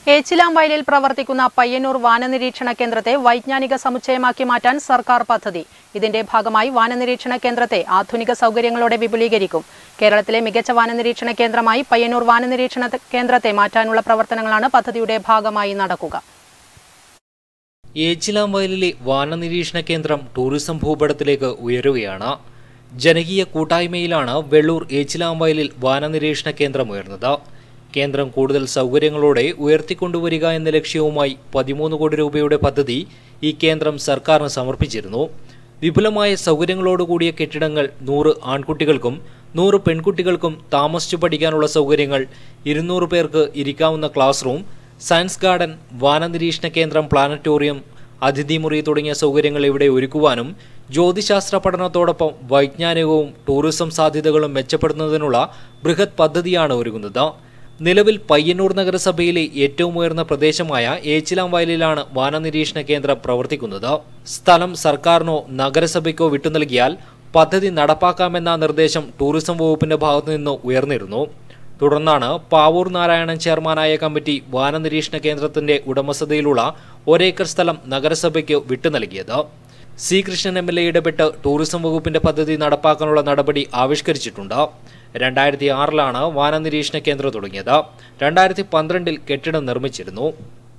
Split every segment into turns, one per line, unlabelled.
ഏച്ചിലാംവയലിൽ പ്രവർത്തിക്കുന്ന പയ്യന്നൂർ വാനനിരീക്ഷണ കേന്ദ്രത്തെ വൈജ്ഞാനിക സമുച്ചയമാക്കി മാറ്റാൻ സർക്കാർ പദ്ധതി ഇതിന്റെ ഭാഗമായി വാനനിരീക്ഷണ കേന്ദ്രത്തെ ആധുനിക സൗകര്യങ്ങളോടെ വിപുലീകരിക്കും കേരളത്തിലെ മികച്ച വാനനിരീക്ഷണ കേന്ദ്രമായി പയ്യന്നൂർ വാനനിരീക്ഷണ കേന്ദ്രത്തെ മാറ്റാനുള്ള പ്രവർത്തനങ്ങളാണ് പദ്ധതിയുടെ ഭാഗമായി നടക്കുക
ഏച്ചിലാം വയലിലെ വാനനിരീക്ഷണ കേന്ദ്രം ടൂറിസം ഭൂപടത്തിലേക്ക് ഉയരുകയാണ് ജനകീയ കൂട്ടായ്മയിലാണ് വെള്ളൂർ ഏച്ചിലാം വയലിൽ വാനനിരീക്ഷണ കേന്ദ്രം ഉയർന്നത് കേന്ദ്രം കൂടുതൽ സൗകര്യങ്ങളോടെ ഉയർത്തിക്കൊണ്ടുവരിക എന്ന ലക്ഷ്യവുമായി പതിമൂന്ന് കോടി രൂപയുടെ പദ്ധതി ഈ കേന്ദ്രം സർക്കാരിന് സമർപ്പിച്ചിരുന്നു വിപുലമായ സൗകര്യങ്ങളോടുകൂടിയ കെട്ടിടങ്ങൾ നൂറ് ആൺകുട്ടികൾക്കും നൂറ് പെൺകുട്ടികൾക്കും താമസിച്ചു പഠിക്കാനുള്ള സൗകര്യങ്ങൾ ഇരുന്നൂറ് പേർക്ക് ഇരിക്കാവുന്ന ക്ലാസ് റൂം സയൻസ് ഗാർഡൻ വാനനിരീക്ഷണ കേന്ദ്രം പ്ലാനറ്റോറിയം അതിഥി മുറി തുടങ്ങിയ സൗകര്യങ്ങൾ ഇവിടെ ഒരുക്കുവാനും ജ്യോതിശാസ്ത്ര പഠനത്തോടൊപ്പം വൈജ്ഞാനികവും ടൂറിസം സാധ്യതകളും മെച്ചപ്പെടുത്തുന്നതിനുള്ള ബൃഹത് പദ്ധതിയാണ് ഒരുങ്ങുന്നത് നിലവിൽ പയ്യന്നൂർ നഗരസഭയിലെ ഏറ്റവും ഉയർന്ന പ്രദേശമായ ഏച്ചിലാം വയലിലാണ് വാനനിരീക്ഷണ കേന്ദ്രം പ്രവർത്തിക്കുന്നത് സ്ഥലം സർക്കാരിനോ നഗരസഭയ്ക്കോ വിട്ടു നൽകിയാൽ പദ്ധതി നടപ്പാക്കാമെന്ന നിർദ്ദേശം ടൂറിസം വകുപ്പിന്റെ ഭാഗത്തു നിന്ന് ഉയർന്നിരുന്നു തുടർന്നാണ് പാവൂർ നാരായണൻ ചെയർമാനായ കമ്മിറ്റി വാനനിരീക്ഷണ കേന്ദ്രത്തിന്റെ ഉടമസ്ഥതയിലുള്ള ഒരേക്കർ സ്ഥലം നഗരസഭയ്ക്ക് വിട്ടു നൽകിയത് C Krishnan M L A ഇടപെട്ട് ടൂറിസം വകുപ്പിന്റെ പദ്ധതി നടപ്പാക്കാനുള്ള നടപടി ആവിഷ്കരിച്ചിട്ടുണ്ട് രണ്ടായിരത്തി ആറിലാണ് വാനനിരീക്ഷണ കേന്ദ്രം തുടങ്ങിയത് രണ്ടായിരത്തി പന്ത്രണ്ടിൽ കെട്ടിടം നിർമ്മിച്ചിരുന്നു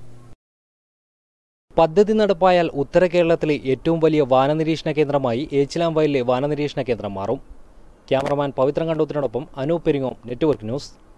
പദ്ധതി നടപ്പായാൽ ഉത്തര കേരളത്തിലെ ഏറ്റവും വലിയ വാനനിരീക്ഷണ കേന്ദ്രമായി ഏച്ചിലാം വയലിലെ വാനനിരീക്ഷണ കേന്ദ്രം മാറും ക്യാമറമാൻ പവിത്രൻ കണ്ടൂത്തിനോടൊപ്പം അനൂപ് പെരിങ്ങോം നെറ്റ്വർക്ക് ന്യൂസ്